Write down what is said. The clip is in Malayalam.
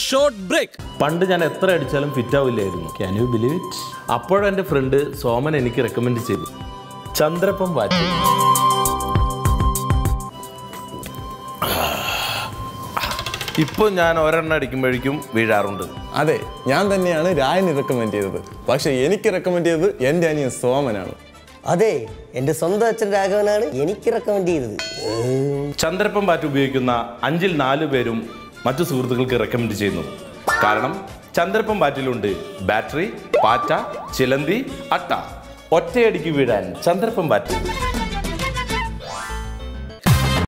ഷോർട്ട് ബ്രേക്ക് പണ്ട് ഞാൻ എത്ര അടിച്ചാലും ഫിറ്റ് ആവില്ലായിരുന്നു ക്യാൻ യു ബിലീവ് ഇറ്റ് അപ്പോഴെൻ്റെ ഫ്രണ്ട് സോമൻ എനിക്ക് റെക്കമെൻഡ് ചെയ്തു ചന്ദ്രപ്പം വാറ്റി ഇപ്പോൾ ഞാൻ ഒരെണ്ണം അടിക്കുമ്പോഴേക്കും വീഴാറുണ്ട് അതെ ഞാൻ തന്നെയാണ് രായന് റെക്കമെൻഡ് ചെയ്തത് പക്ഷെ എനിക്ക് റെക്കമെൻഡ് ചെയ്തത് എൻ്റെ അനിയൻ സോമനാണ് അതെ എൻ്റെ സ്വന്തം അച്ഛൻ രാഘവനാണ് എനിക്ക് റെക്കമെൻഡ് ചെയ്തത് ചന്ദ്രപ്പം പാറ്റ് ഉപയോഗിക്കുന്ന അഞ്ചിൽ നാല് പേരും മറ്റു സുഹൃത്തുക്കൾക്ക് റെക്കമെൻഡ് ചെയ്യുന്നു കാരണം ചന്ദ്രപ്പം പാറ്റിലുണ്ട് ബാറ്ററി പാറ്റ ചിലന്തി അട്ട ഒറ്റയടിക്ക് വീഴാൻ ചന്ദ്രപ്പം പാറ്റ്